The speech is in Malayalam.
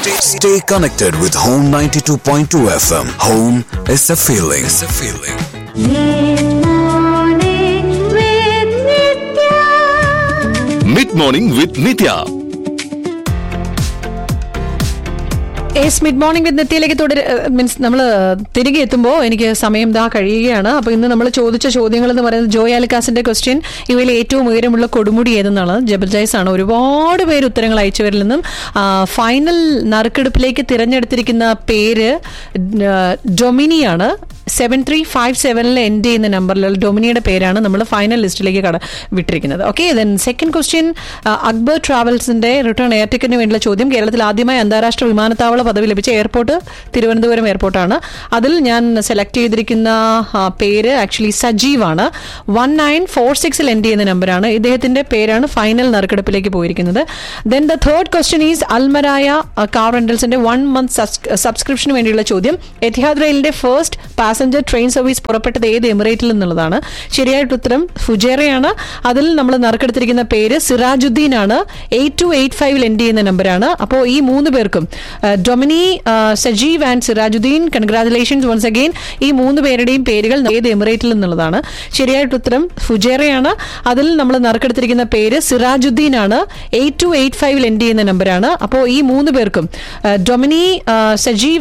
Stay, stay connected with Home 92.2 FM. Home is a feeling. It's a feeling. Mid morning with Nithya S mid morning with നെത്തിയിലേക്ക് തുടർ മീൻസ് നമ്മൾ തിരികെ എത്തുമ്പോൾ എനിക്ക് സമയം ദാ കഴിയുകയാണ് അപ്പോൾ ഇന്ന് നമ്മൾ ചോദിച്ച ചോദ്യങ്ങൾ എന്ന് പറയുന്നത് ജോയ് ആലിക്കാസിന്റെ ക്വസ്റ്റ്യൻ ഇവയിൽ ഏറ്റവും ഉയരമുള്ള കൊടുമുടി ഏതെന്നാണ് ജബൽ ജൈസ് ആണ് ഒരുപാട് പേര് ഉത്തരങ്ങൾ അയച്ചവരിൽ നിന്നും ആ, ഫൈനൽ നറുക്കെടുപ്പിലേക്ക് തിരഞ്ഞെടുത്തിരിക്കുന്ന പേര് ആ, ഡൊമിനിയാണ് സെവൻ ത്രീ ഫൈവ് സെവനിൽ എൻഡ് ചെയ്യുന്ന നമ്പറിൽ ഡൊമിനിയുടെ പേരാണ് നമ്മൾ ഫൈനൽ ലിസ്റ്റിലേക്ക് കട വിട്ടിരിക്കുന്നത് okay then second question Akbar ട്രാവൽസിന്റെ റിട്ടേൺ എയർ ടിക്കറ്റിന് വേണ്ടിയുള്ള ചോദ്യം കേരളത്തിൽ ആദ്യമായി അന്താരാഷ്ട്ര വിമാനത്താവള പദവി ലഭിച്ച എയർപോർട്ട് തിരുവനന്തപുരം എയർപോർട്ടാണ് അതിൽ ഞാൻ സെലക്ട് ചെയ്തിരിക്കുന്ന ആ, പേര് ആക്ച്വലി സജീവ് ആണ് വൺ നയൻ ഫോർ സിക്സിൽ എൻഡ് ചെയ്യുന്ന നമ്പറാണ് ഇദ്ദേഹത്തിന്റെ പേരാണ് ഫൈനൽ നറുക്കെടുപ്പിലേക്ക് പോയിരിക്കുന്നത് then the third question is അൽമരായ കാർ റെന്റൽസിന്റെ വൺ മന്ത് സബ്സ്ക്രിപ്ഷന് വേണ്ടിയുള്ള ചോദ്യം എത്തിഹാദ് റെയിലിന്റെ ഫസ്റ്റ് പാസഞ്ചർ ട്രെയിൻ സർവീസ് പുറപ്പെട്ടത് ഏത് എമിറേറ്റിൽ നിന്നുള്ളതാണ് ശരിയായിട്ട് ഉത്തരം ഫുജേറയാണ് അതിൽ നമ്മൾ നറുക്കെടുത്തിരിക്കുന്ന പേര് സിറാജുദ്ദീൻ ആണ് എയ്റ്റ് ടു എയ്റ്റ് ഫൈവിൽ എൻഡ് ചെയ്യുന്ന നമ്പറാണ് അപ്പോൾ ഈ മൂന്ന് പേർക്കും ആ, ഡൊമിനി ആ, Sajeev and Sirajuddin congratulations once again ഈ മൂന്ന് പേരുടെയും പേരുകൾ ഏത് എമിറേറ്റിൽ നിന്നുള്ളതാണ് ശരിയായിട്ട് ഉത്തരം ഫുജേറയാണ് അതിൽ നമ്മൾ നറുക്കെടുത്തിരിക്കുന്ന പേര് സിറാജുദ്ദീൻ ആണ് എയ്റ്റ് ടു എയ്റ്റ് ഫൈവിൽ എൻഡ് ചെയ്യുന്ന നമ്പറാണ് അപ്പോൾ ഈ മൂന്ന് പേർക്കും ആ, ഡൊമിനി ആ, സജീവ്